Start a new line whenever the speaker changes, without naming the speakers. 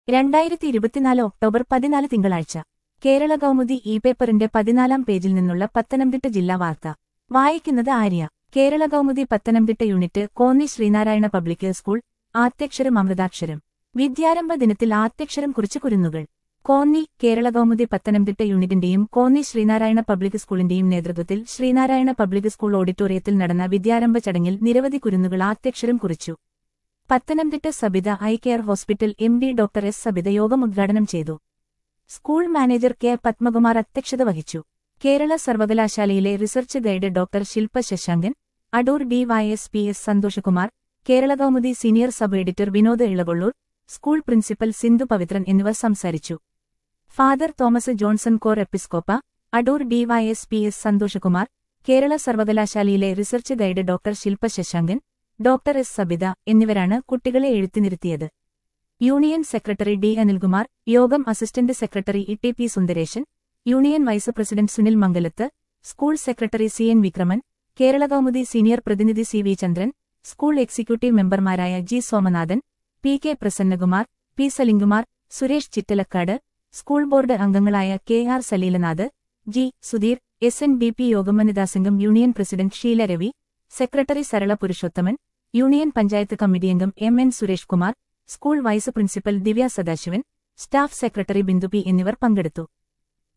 രണ്ടായിരത്തി ഇരുപത്തിനാല് ഒക്ടോബർ പതിനാല് തിങ്കളാഴ്ച കേരള കൗമുദി ഇ പേപ്പറിന്റെ പതിനാലാം പേജിൽ നിന്നുള്ള പത്തനംതിട്ട ജില്ലാ വാർത്ത വായിക്കുന്നത് Arya Kerala Kaumudi Pathanamthitta unit Konni Sreenarayana public school ആദ്യക്ഷരം അമൃതാക്ഷരം വിദ്യാരംഭ ദിനത്തിൽ ആദ്യക്ഷരം കുറിച്ച് കുരുന്നുകൾ കോന്നി കേരള കൗമുദി പത്തനംതിട്ട യൂണിറ്റിന്റെയും കോന്നി ശ്രീനാരായണ പബ്ലിക് സ്കൂളിന്റെയും നേതൃത്വത്തിൽ ശ്രീനാരായണ പബ്ലിക് സ്കൂൾ ഓഡിറ്റോറിയത്തിൽ നടന്ന വിദ്യാരംഭ ചടങ്ങിൽ നിരവധി കുരുന്നുകൾ ആദ്യക്ഷരം കുറിച്ചു Pathanamthitta Sabitha eye care hospital M D doctor S Sabitha യോഗം ഉദ്ഘാടനം ചെയ്തു സ്കൂൾ മാനേജർ കെ പത്മകുമാർ അധ്യക്ഷത വഹിച്ചു കേരള സർവകലാശാലയിലെ research guide doctor Shilpa Sasankan Adoor D Y S P S Santhoshkumar Kerala Kaumudi senior sub editor Vinod Elakollur school principal Sindhu Pavithran എന്നിവർ സംസാരിച്ചു father Thomas Johnson Cor Episcopa Adoor D Y S P S Santhoshkumar Kerala സർവകലാശാലയിലെ research guide doctor Shilpa Sasankan doctor S Sabitha എന്നിവരാണ് കുട്ടികളെ എഴുത്തിനിരുത്തിയത് യൂണിയൻ സെക്രട്ടറി ഡി അനിൽകുമാർ യോഗം assistant secretary E T P Sundaresan union vice president Sunil മംഗലത്ത് school secretary C N Vikraman Kerala Kaumudi senior പ്രതിനിധി C V Chandran school executive മെമ്പർമാരായ G Somanathan P K Prasannakumar P Salimkumar Suresh Chittalakkad school board അംഗങ്ങളായ K R Saleelanath G Sudheer S N D P യോഗം വനിതാ സംഘം union president Sheela Ravi secretary Sarala Purushothaman union panchayat committee അംഗം M N Suresh Kumar school vice principal Divya Sadasivan staff secretary Bindu P എന്നിവർ പങ്കെടുത്തു